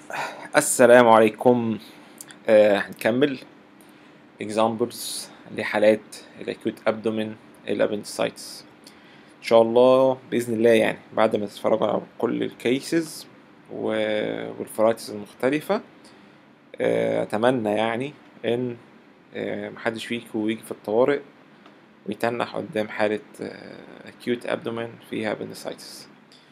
السلام عليكم آه هنكمل examples لحالات الاكيوت ابدومين الابندسايتس ان شاء الله باذن الله يعني بعد ما تتفرجوا على كل الكيسز والفرايتيز المختلفة آه اتمنى يعني ان آه محدش فيكم يجي في الطوارئ ويتنح قدام حالة acute abdomen فيها appendicitis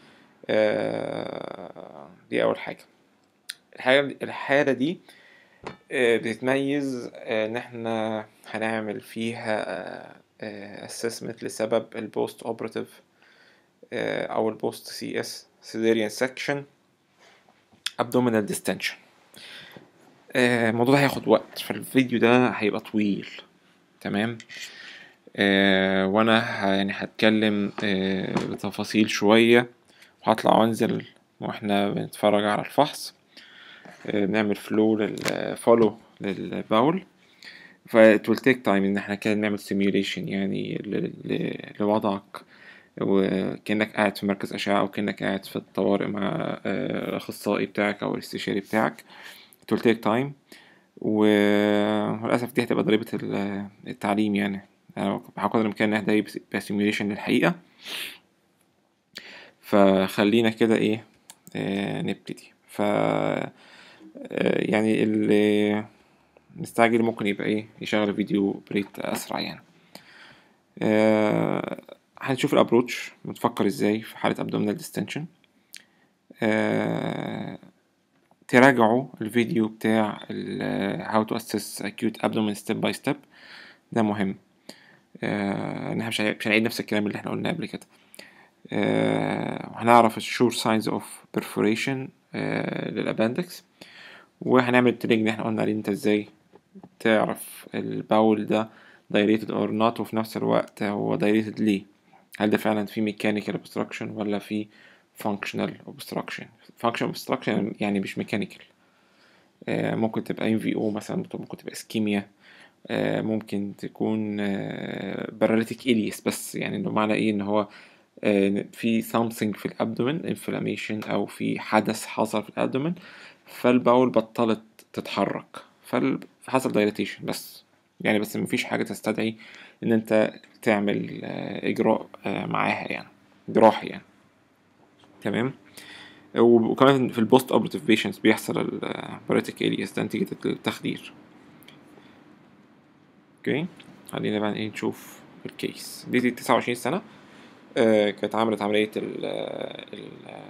آه دي أول حاجة الحاجة الحالة دي آه بتتميز آه إن إحنا هنعمل فيها assessment لسبب البوست اوبراتيف أو البوست سي اس cesarean section abdominal distension الموضوع ده هياخد وقت فالفيديو ده هيبقى طويل تمام آه وانا يعني هتكلم آه بتفاصيل شوية وهطلع وانزل واحنا بنتفرج على الفحص آه بنعمل فلو للفولو للباول ف it will take time ان احنا كده نعمل simulation يعني لوضعك وكأنك قاعد في مركز أشعة أو كأنك قاعد في الطوارئ مع الأخصائي بتاعك أو الاستشاري بتاعك it will take time وللأسف دي هتبقى ضريبة التعليم يعني أنا بحاول قدر الإمكان إن إحنا يبقى سيميوليشن للحقيقة فخلينا كده إيه آه نبتدي ف آه يعني اللي مستعجل ممكن يبقى إيه يشغل الفيديو بريت أسرع يعني آه هنشوف الأبروتش بنفكر إزاي في حالة أبدومينال ديستنشن آه تراجعوا الفيديو بتاع how to assess acute abdomen step by step ده مهم آه احنا مش هنعيد نفس الكلام اللي احنا قلناه قبل كده آه هنعرف الشور ساينز اوف perforation آه للابندكس وهنعمل التريج اللي احنا قلنا عليه انت ازاي تعرف الباول ده dilated or not وفي نفس الوقت هو dilated ليه هل ده فعلا في mechanical obstruction ولا في functional obstruction functional obstruction يعني مش mechanical آه ممكن تبقى MVO مثلا ممكن تبقى اسكيميا آه ممكن تكون آه paralytic ileus بس يعني انه معنى ايه ان هو في something في الابدومن inflammation او في حدث حصل في الابدومن فالبول بطلت تتحرك فحصل dilatation بس يعني بس مفيش حاجة تستدعي ان انت تعمل اجراء معاها يعني جراحي يعني تمام وكمان في البوست اوبراتيف بيشنتس بيحصل الباريتيك الياس ده نتيجة التخدير اوكي خلينا بقى ايه نشوف الكيس دي, دي تسعة وعشرين سنة آه كانت عملت عملية ال ال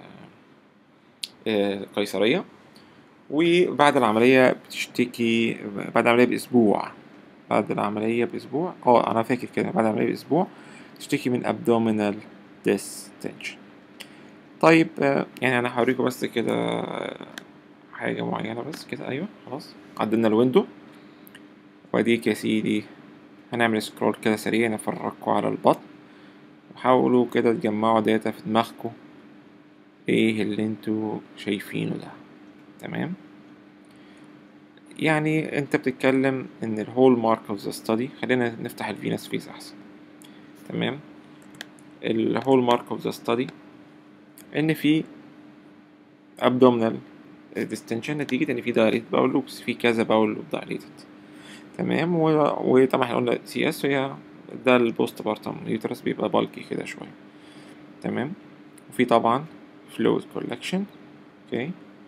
القيصرية وبعد العملية بتشتكي بعد العملية بأسبوع بعد العملية بأسبوع اه أنا فاكر كده بعد العملية بأسبوع تشتكي من abdominal distension طيب آه يعني أنا هوريكم بس كده حاجة معينة بس كده أيوة خلاص عدلنا الويندو وأديك يا سيدي هنعمل سكرول كده سريع نفرجكم على البطن وحاولوا كده تجمعوا داتا في دماغكم ايه اللي انتوا شايفينه ده تمام يعني انت بتتكلم ان الهول مارك اوف ذا ستادي خلينا نفتح الفينس فيس احسن تمام الهول مارك اوف ذا ستادي ان في abdominal distension نتيجة ان في دايريت باول لوبس في كذا باول لوب دايريتد تمام وطبعا احنا قلنا سي اس هي ده البوست بارتم يوترس بيبقى بالكي كده شوية تمام وفي طبعا fluid collection اوكي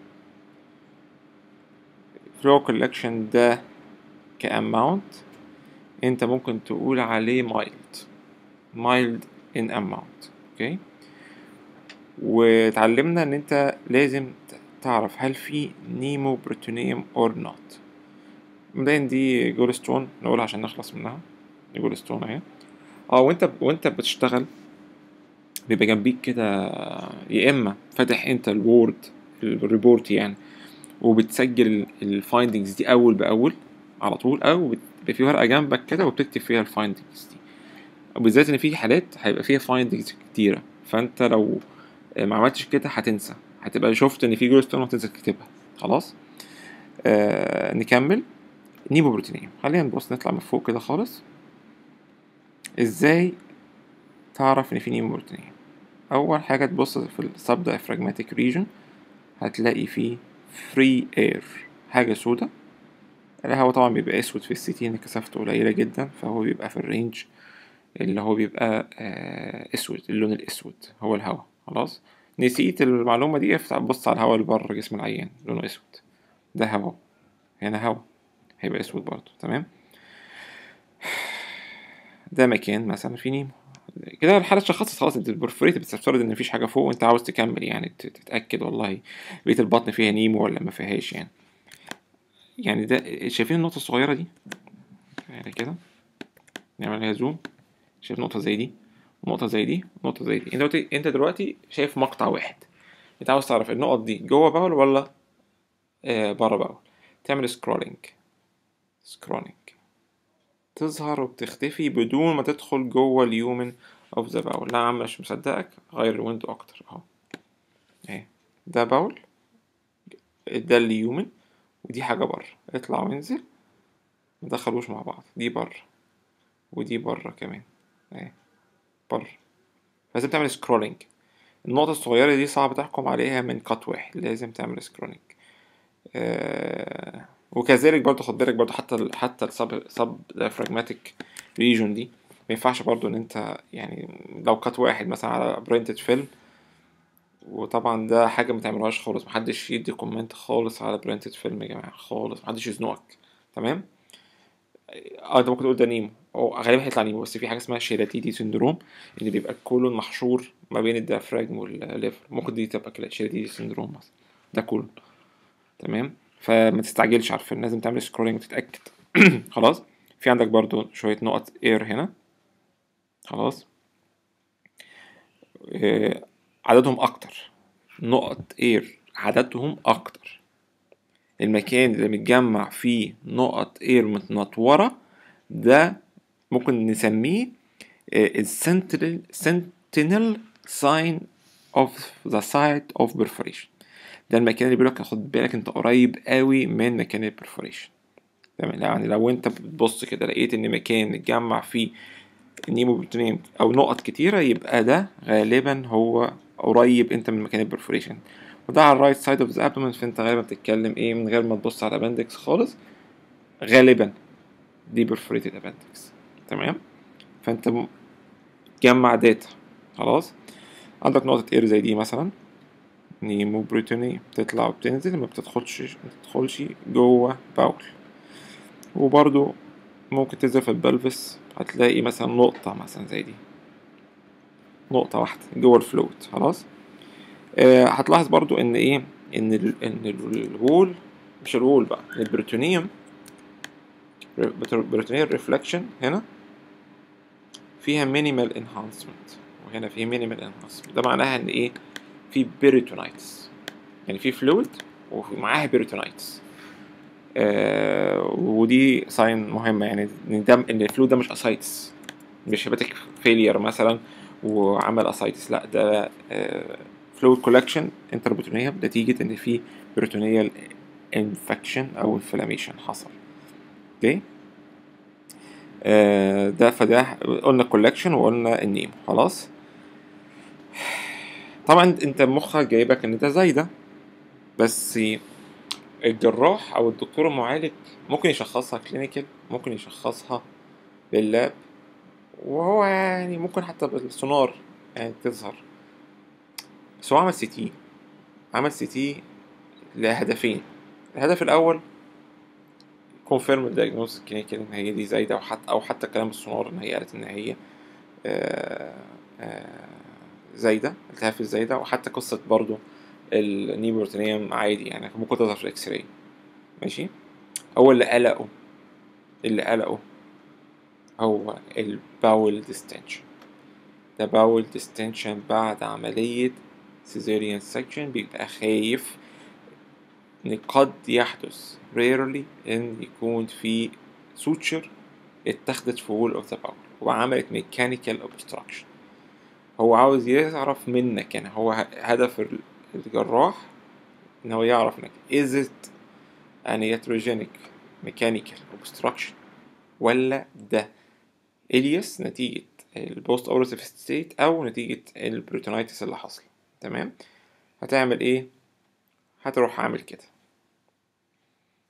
flow collection ده كأماونت انت ممكن تقول عليه mild mild in amount اوكي واتعلمنا ان انت لازم تعرف هل في نيمو بروتونيوم اور نوت مبدئيا دي جولستون نقولها عشان نخلص منها دي جولستون اهي اه وانت وانت بتشتغل بيبقى جنبيك كده يا اما فاتح انت الوورد الريبورت يعني وبتسجل الفايندنجز دي اول باول على طول او بيبقى في ورقه جنبك كده وبتكتب فيها الفايندنجز دي وبالذات ان في حالات هيبقى فيها فايندنجز كتيره فانت لو ما عملتش كده هتنسى هتبقى شفت ان في جولستون وهتنسى تكتبها خلاص آه نكمل نيمو بروتينيوم خلينا نبص نطلع من فوق كده خالص ازاي تعرف ان في نيمو بروتينيوم اول حاجه تبص في السب diaphragmatic region هتلاقي فيه فري اير حاجة سودة الهواء طبعا بيبقى اسود في السيتي ان كثافته قليلة جدا فهو بيبقى في الرينج اللي هو بيبقى آه، اسود اللون الاسود هو الهواء خلاص نسيت المعلومة دي افتح بص على الهواء اللي بره جسم العيان لونه اسود ده هواء هنا هواء هيبقى اسود برضه تمام ده مكان مثلا فيه نيمو كده الحالة اتشخصت خلاص انت البرفوريت بتفترض ان مفيش حاجة فوق وانت عاوز تكمل يعني ت- تتأكد والله بقية البطن فيها نيمو ولا ما فيهاش يعني يعني ده شايفين النقطة الصغيرة دي يعني كده نعمل لها زوم شايف نقطة زي دي ونقطة زي دي ونقطة زي دي انت دلوقتي انت دلوقتي شايف مقطع واحد انت عاوز تعرف النقط دي جوه باول ولا آه بره باول تعمل سكرولينج سكرولينج تظهر وبتختفي بدون ما تدخل جوه اليومن اوف ذا باول لا يا عم مش مصدقك غير الويندو اكتر اهو اهي ده باول ده اليومن ودي حاجة بره اطلع وانزل مدخلوش مع بعض دي بره ودي بره كمان اهي بره لازم تعمل سكرولينج النقطة الصغيرة دي صعب تحكم عليها من قط واحد لازم تعمل سكرولينج آه وكذلك برضو خد بالك برضو حتى ال حتى السب سب ديافراجماتيك ريجون دي ما ينفعش برضو ان انت يعني لو قط واحد مثلا على برينتد فيلم وطبعا ده حاجة ما تعملوهاش خالص محدش يدي كومنت خالص على برينتد فيلم يا جماعة خالص محدش يزنقك تمام اه انت ممكن تقول ده نيمو هو غالبا هيطلع نيمو بس في حاجه اسمها شيراتيدي سندروم ان بيبقى الكولون محشور ما بين الديافراجم والليفر ممكن دي تبقى كده شيراتيدي سندروم مثلا ده كولون تمام فما تستعجلش عارفين لازم تعمل سكرولينج وتتاكد خلاص في عندك برضو شويه نقط اير هنا خلاص آه، عددهم اكتر نقط اير عددهم اكتر المكان اللي متجمع فيه نقط اير متنطورة ده ممكن نسميه السنتينل sentinel sign of the site of perforation ده المكان اللي بيقولك خد بالك انت قريب قوي من مكان البرفوريشن تمام يعني لو انت بتبص كده لقيت ان مكان اتجمع فيه النيموبروتينيوم او نقط كتيرة يبقى ده غالبا هو قريب انت من مكان البرفوريشن وده على الرايت سايد اوف ذا ابدومن فانت غالبا بتتكلم ايه من غير ما تبص على الابندكس خالص غالبا دي برفوريتد ابندكس تمام فانت م- جمع داتا خلاص عندك نقطة اير زي دي مثلا نيمو بروتينية بتطلع وبتنزل ما بتدخلش ما بتدخلش جوه باول وبرضو ممكن تنزل في البلفس هتلاقي مثلا نقطة مثلا زي دي نقطة واحدة جوه الفلوت خلاص آه هتلاحظ برضو ان ايه ان ال ان ال- الوول مش الوول بقى البروتونيوم البروتونيوم ريفلكشن هنا فيها مينيمال انهانسمنت وهنا في مينيمال انهانسمنت ده معناها ان ايه في بيريتونايتس يعني في فلويد ومعاها بيريتونايتس آه ودي ساين مهمة يعني ان ده ان الفلويد ده مش اسايتس مش هيباتيك فيلير مثلا وعمل اسايتس لا ده فلويد كولكشن انتربروتونيوم نتيجة ان في بروتونيال انفكشن او انفلاميشن حصل اوكي آه، ده فده قلنا كولكشن وقلنا النيم خلاص طبعا انت مخك جايبك ان ده زي ده بس الجراح او الدكتور المعالج ممكن يشخصها كلينيكال ممكن يشخصها باللاب وهو يعني ممكن حتى بالسونار يعني تظهر بس هو عمل سي تي عمل سي تي لهدفين الهدف الاول كونفيرم الدايجنوز كلينيكال ان هي دي زايده وحتى او حتى كلام السونار ان هي قالت ان هي آه، آه، زايده التهاب في الزايده وحتى قصه برضو النيبروتينيوم عادي يعني ممكن تظهر في الاكس راي ماشي هو اللي قلقه اللي قلقه هو الباول ديستنشن ده باول ديستنشن بعد عملية سيزيريان سكشن بيبقى خايف ان قد يحدث rarely ان يكون في سوتشر اتخذت في وول اوف ذا باول وعملت ميكانيكال obstruction هو عاوز يعرف منك يعني هو ه- هدف ال- الجراح ان هو يعرف انك is it an iatrogenic mechanical obstruction ولا ده الياس نتيجة البوست اوبرتيف ستيت او نتيجة البروتونايتس اللي حصل تمام هتعمل ايه هتروح عامل كده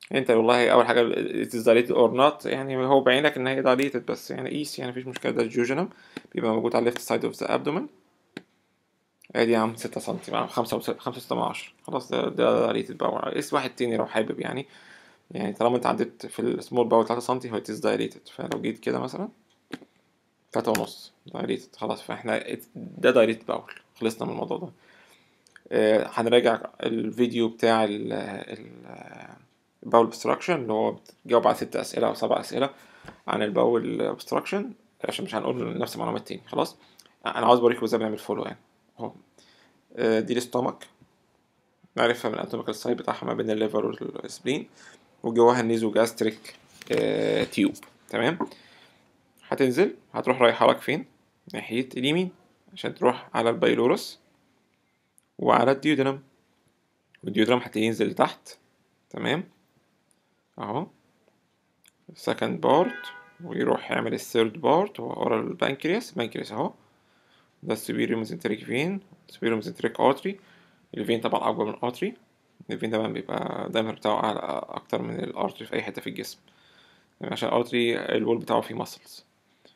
انت والله اول حاجه it is dilated or not يعني هو باين لك ان هي dilated بس يعني قيس يعني مفيش مشكله ده الجوجنم بيبقى موجود على left side of the abdomen ادي يا عم ستة سنتي مع خمسة وس- خمسة وستة من عشرة خلاص ده ده dilated بقى قيس واحد تاني لو حابب يعني يعني طالما انت عديت في السمول باول تلاتة سنتي هو it is dilated فلو جيت كده مثلا تلاتة ونص dilated خلاص فاحنا it- ده dilated باول خلصنا من الموضوع ده آه، هنراجع الفيديو بتاع ال ال الباول obstruction اللي هو بتجاوب على ست أسئلة أو سبع أسئلة عن الباول obstruction عشان مش هنقول نفس المعلومات تاني خلاص أنا عاوز أوريكم إزاي بنعمل فولو يعني أهو آه، دي الاستومك نعرفها من الاناتوميكال سايد بتاعها ما بين الليفر والسبلين وجواها النيزو جاستريك تيوب تمام هتنزل هتروح رايحة لك فين ناحية اليمين عشان تروح على البايلورس وعلى الديودرم والديودرم هتنزل لتحت تمام اهو second بارت ويروح يعمل الثيرد بارت ورا البنكرياس بنكرياس اهو ده السوبيريور ميزنتريك فين سوبيريور ميزنتريك ارتري الفين طبعا اكبر من الارتري الفين طبعا بيبقى الدايمتر بتاعه اعلى اكتر من الارتري في اي حته في الجسم يعني عشان الارتري الوول بتاعه فيه ماسلز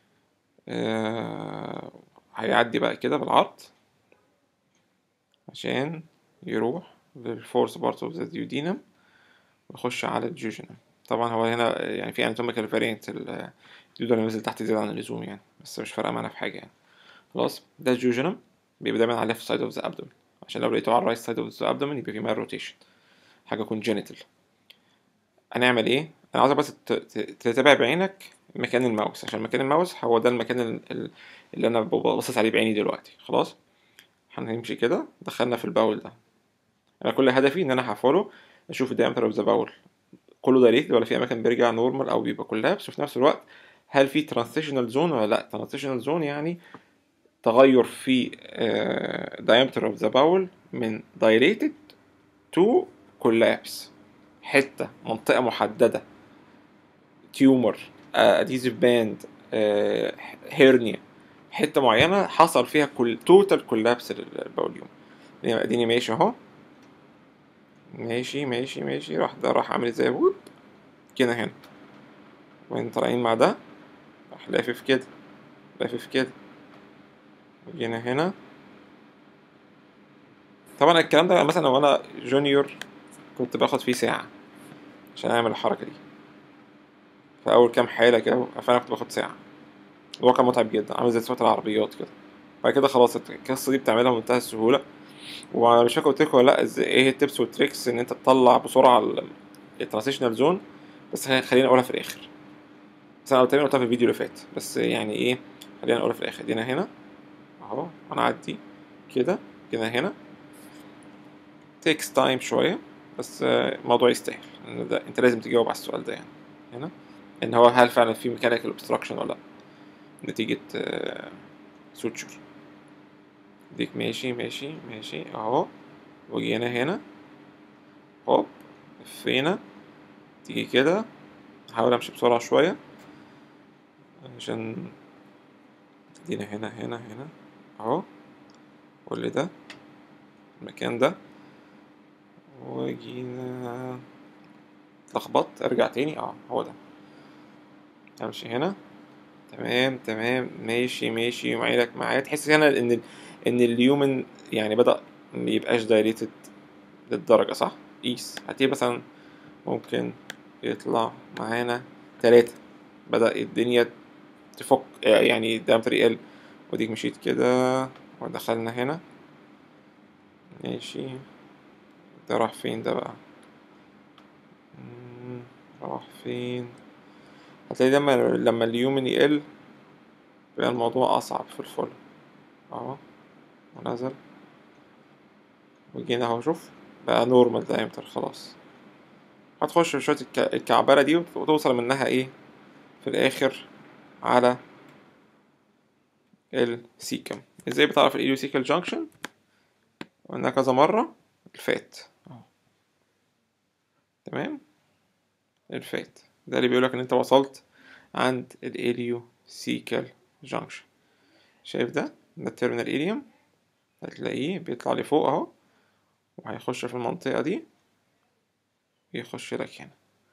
آه هيعدي بقى كده بالعرض عشان يروح للفورس بارت اوف ذا ديودينم ويخش على الجوجينم طبعا هو هنا يعني في اناتوميكال فارينت الديودينم نزل تحت زيادة عن اللزوم يعني بس مش فارقة معانا في حاجة يعني خلاص ده الجوجينم بيبقى دايما على left side of the abdomen عشان لو لقيته على right side of the abdomen يبقى في مال روتيشن حاجة congenital هنعمل ايه؟ انا عاوزك بس ت- ت- تتابع بعينك مكان الماوس عشان مكان الماوس هو ده المكان ال- ال- اللي انا باصص عليه بعيني دلوقتي خلاص هنمشي كده دخلنا في الباول ده انا كل هدفي ان انا هفولو اشوف الدايمتر اوف ذا باول كله دايركت ولا في اماكن بيرجع نورمال او بيبقى كولابس وفي نفس الوقت هل في ترانزيشنال زون ولا لا ترانزيشنال زون يعني تغير في diameter of the bowel من dilated to collapse حتة منطقة محددة تيومر adhesive band هيرنيا حتة معينة حصل فيها كل توتال كولابس للبوليوم اديني ماشي اهو ماشي ماشي ماشي راح ده راح عامل ازاي ووب كده هنا وين طالعين مع ده راح لافف كده لافف كده وجينا هنا طبعا الكلام ده مثلا لو انا جونيور كنت باخد فيه ساعة عشان اعمل الحركة دي في اول كام حالة كده فانا كنت باخد ساعة الموضوع كان متعب جدا عامل زي سواقة العربيات كده بعد كده خلاص القصة دي بتعملها بمنتهى السهولة وانا مش فاكر قلت لكم ولا لا ازاي ايه التبس والتريكس ان انت تطلع بسرعة الترانزيشنال زون بس خليني اقولها في الاخر بس انا تقريبا قلتها في الفيديو اللي فات بس يعني ايه خلينا اقولها في الاخر دينا هنا اهو انا اعدي كده كده هنا تيكس تايم شوية بس الموضوع يستاهل إن ده انت لازم تجاوب على السؤال ده يعني هنا ان هو هل فعلا في ميكانيكال اوبستراكشن ولا لا نتيجة سوتشر ديك ماشي ماشي ماشي اهو وجينا هنا هوب لفينا تيجي كده هحاول امشي بسرعة شوية عشان دينا هنا هنا هنا اهو كل ده المكان ده وجينا اتلخبطت ارجع تاني اه هو ده امشي هنا تمام تمام ماشي ماشي وعينك معايا تحس هنا ان ال- ان اليومن يعني بدأ ميبقاش دايريتد للدرجة صح قيس هتلاقي مثلا ممكن يطلع معانا تلاتة بدأ الدنيا تفك يعني الدايمتر يقل وديك مشيت كده ودخلنا هنا ماشي ده راح فين ده بقى مم، راح فين هتلاقي لما لما اليومن يقل بيبقى الموضوع أصعب في الفل اهو ونزل وجينا اهو شوف بقى نورمال دايمتر خلاص هتخش في شوية الك- الكعبرة دي وتوصل منها ايه في الآخر على السيكم ازاي بتعرف الإيليوسيكال جانكشن قلنا كذا مرة الفات اهو تمام الفات ده اللي بيقولك ان انت وصلت عند الإيليوسيكال جانكشن شايف ده ده التيرمينال إيليوم هتلاقيه بيطلع لفوق اهو وهيخش في المنطقة دي يخش لك هنا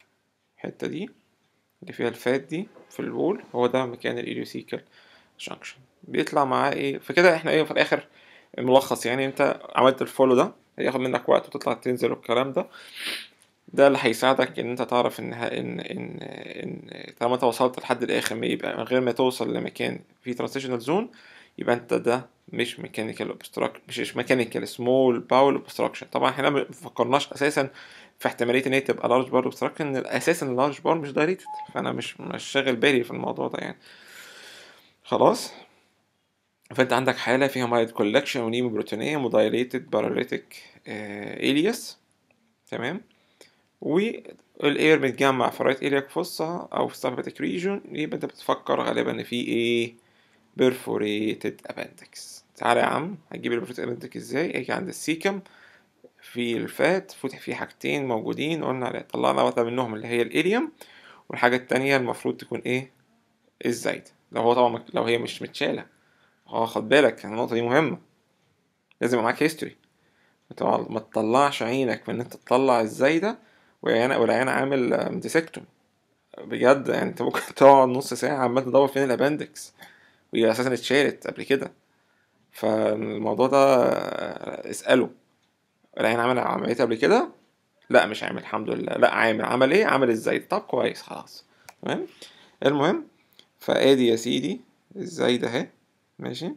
الحتة دي اللي فيها الفات دي في الوول هو ده مكان الإليوسيكال جانكشن بيطلع معاه ايه فكده احنا ايه في الآخر الملخص يعني انت عملت الفولو ده هياخد منك وقت وتطلع تنزل والكلام ده ده اللي هيساعدك ان انت تعرف ان ان ان ان طالما انت وصلت لحد الاخر ما يبقى من غير ما توصل لمكان فيه ترانزيشنال زون يبقى انت ده مش ميكانيكال اوبستراكشن مش مش ميكانيكال سمول باول اوبستراكشن طبعا احنا ما فكرناش اساسا في احتماليه ان هي تبقى لارج بار اوبستراكشن ان اساسا اللارج بار مش دايريتد فانا مش مش شاغل بالي في الموضوع ده يعني خلاص فانت عندك حاله فيها مايد كولكشن ونيمو بروتينيه مودايليتد باراليتيك الياس تمام والاير متجمع في رايت الياك فوسا او في سباتيك ريجون يبقى انت بتفكر غالبا ان في ايه بيرفوريتد ابندكس تعالى يا عم هتجيب البيرفوريتد ابندكس ازاي اجي عند السيكم في الفات فتح فيه حاجتين موجودين قلنا على طلعنا واحده منهم اللي هي الاليوم والحاجه التانية المفروض تكون ايه الزايد لو هو طبعا لو هي مش متشاله اه خد بالك النقطه دي مهمه لازم يبقى معاك هيستوري ما تطلعش عينك من ان انت تطلع الزايده والعيان والعيان عامل ديسكتوم بجد يعني انت ممكن تقعد نص ساعة عمال تدور فين الابندكس وهي اساسا اتشالت قبل كده فالموضوع ده اسأله العيان عمل عملية قبل كده لا مش عامل الحمد لله لا عامل عمل ايه عمل ازاي طب كويس خلاص تمام المهم فادي يا سيدي ازاي ده اهي ماشي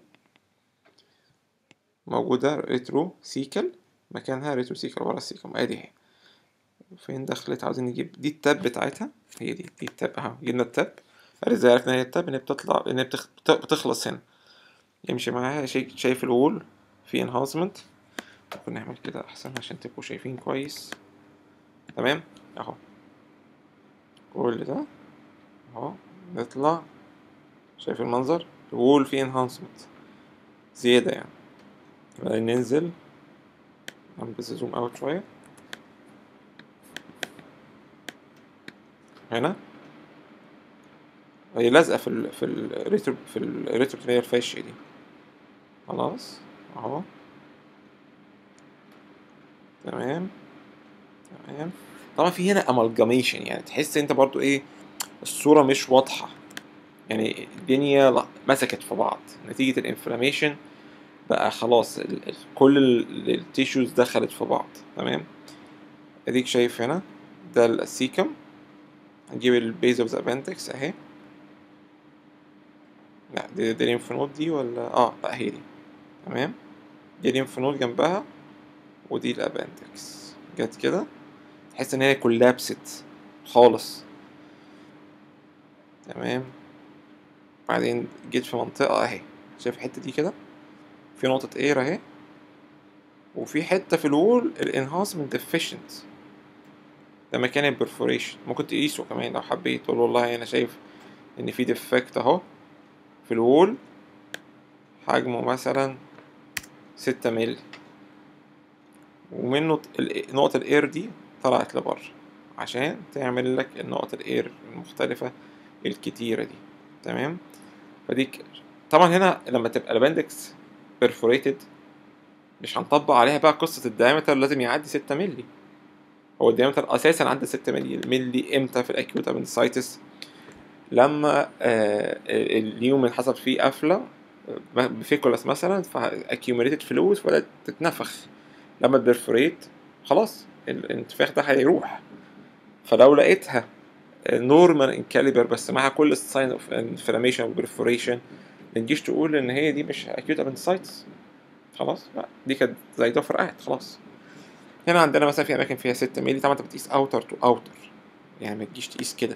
موجودة ريترو سيكل مكانها ريترو سيكل ورا السيكل ادي اهي فين دخلت عاوزين نجيب دي التاب بتاعتها هي دي دي التاب اهو جبنا التاب ازاي عرفنا هي التاب ان هي بتطلع ان هي بتخ... بتخلص هنا يمشي معاها شيء شايف الوول في انهانسمنت ممكن نعمل كده احسن عشان تبقوا شايفين كويس تمام اهو كل ده اهو نطلع شايف المنظر الوول فيه انهانسمنت زيادة يعني بعدين ننزل نعمل بس زوم اوت شوية هنا هي لازقة في ال في الريترو في الريترو اللي هي الفاشية دي خلاص اهو تمام تمام طبعا في هنا امالجاميشن يعني تحس انت برضو ايه الصورة مش واضحة يعني الدنيا مسكت في بعض نتيجة الانفلاميشن بقى خلاص ال ال كل التيشوز دخلت في بعض تمام اديك شايف هنا ده السيكم هنجيب البيز اوف ذا ابندكس اهي لا دي دي الليمف نود دي ولا اه لا هي دي تمام دي الليمف نود جنبها ودي الابندكس جت كده تحس ان هي كولابست خالص تمام بعدين جيت في منطقة اهي شايف الحتة دي كده في نقطة اير اهي وفي حتة في الوول الانهانسمنت ديفيشنت ده مكان البرفوريشن ممكن تقيسه كمان لو حبيت تقول والله انا شايف ان في ديفكت اهو في الوول حجمه مثلا ستة مللي ومنه نقطة الاير دي طلعت لبره عشان تعمل لك النقط الاير المختلفة الكتيرة دي تمام فديك طبعا هنا لما تبقى الابندكس perforated مش هنطبق عليها بقى قصة الدايمتر لازم يعدي ستة مللي هو الدايمتر أساسا عدى ستة مللي مللي إمتى في الأكيوت أبندسايتس لما آه اليوم حصل فيه قفلة بفيكولاس مثلا فاكيوميليتد فلوس بدأت تتنفخ لما تبرفوريت خلاص الانتفاخ ده هيروح فلو لقيتها نورمال ان كاليبر بس معاها كل الساين اوف انفلاميشن وبرفوريشن ما تجيش تقول ان هي دي مش اكيوت ابندسايتس خلاص لا دي كانت زي ده فرقعت خلاص هنا عندنا مثلا في اماكن فيها 6 مللي طبعا انت بتقيس اوتر تو اوتر يعني ما تجيش تقيس كده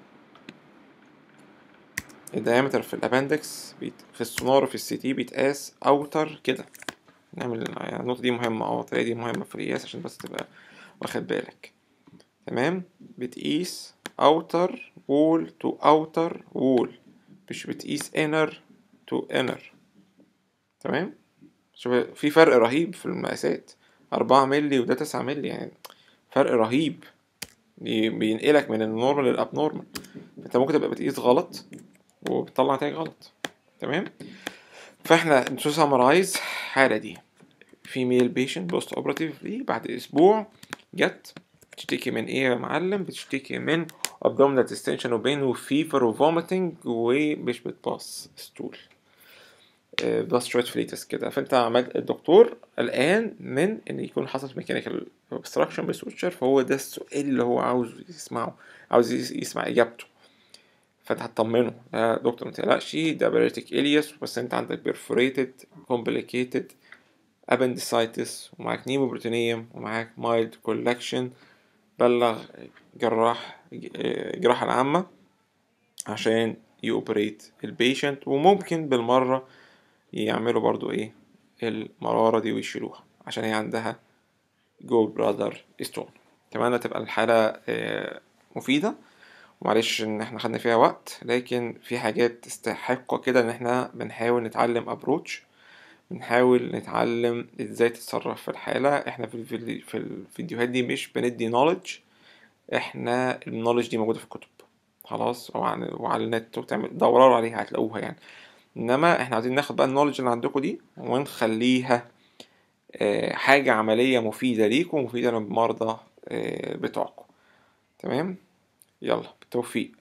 الدايمتر في الابندكس بيت... في السونار وفي السي تي بيتقاس اوتر كده نعمل يعني النقطة دي مهمة اه الطريقة دي مهمة في القياس عشان بس تبقى واخد بالك تمام بتقيس outer wall to outer wall مش بتقيس inner to inner تمام شوف في فرق رهيب في المقاسات أربعة مللي وده تسعة مللي يعني فرق رهيب بينقلك من النورمال للأبنورمال انت ممكن تبقى بتقيس غلط وبتطلع نتائج غلط تمام فاحنا تو سامرايز الحالة دي فيميل بيشنت بوست اوبراتيف دي بعد اسبوع جت بتشتكي من ايه يا معلم بتشتكي من abdominal distension وبين وفيفر وفوميتنج ومش بتباص ستول آه، بلس شوية فليتس كده فانت عملت الدكتور قلقان من ان يكون حصل ميكانيكال obstruction بالسويتشر فهو ده السؤال اللي هو عاوز يسمعه عاوز يس- يسمع اجابته فانت هتطمنه يا دكتور ما تقلقش ده باريتك الياس بس انت عندك perforated complicated appendicitis ومعاك نيموبروتينيوم ومعاك mild collection بلغ جراح الجراحة العامة عشان يوبريت البيشنت وممكن بالمرة يعملوا برضو ايه المرارة دي ويشيلوها عشان هي عندها جول برادر ستون اتمنى تبقى الحالة آه، مفيدة ومعلش ان احنا خدنا فيها وقت لكن في حاجات تستحق كده ان احنا بنحاول نتعلم ابروتش بنحاول نتعلم ازاي تتصرف في الحالة احنا في الفيديو في الفيديوهات دي مش بندي knowledge احنا النولج دي موجودة في الكتب خلاص وعلى, وعلى النت وتعمل دوروا عليها هتلاقوها يعني انما احنا عايزين ناخد بقى النولج اللي عندكم دي ونخليها آه، حاجة عملية مفيدة ليكم ومفيدة للمرضى آه، بتوعكم تمام يلا بالتوفيق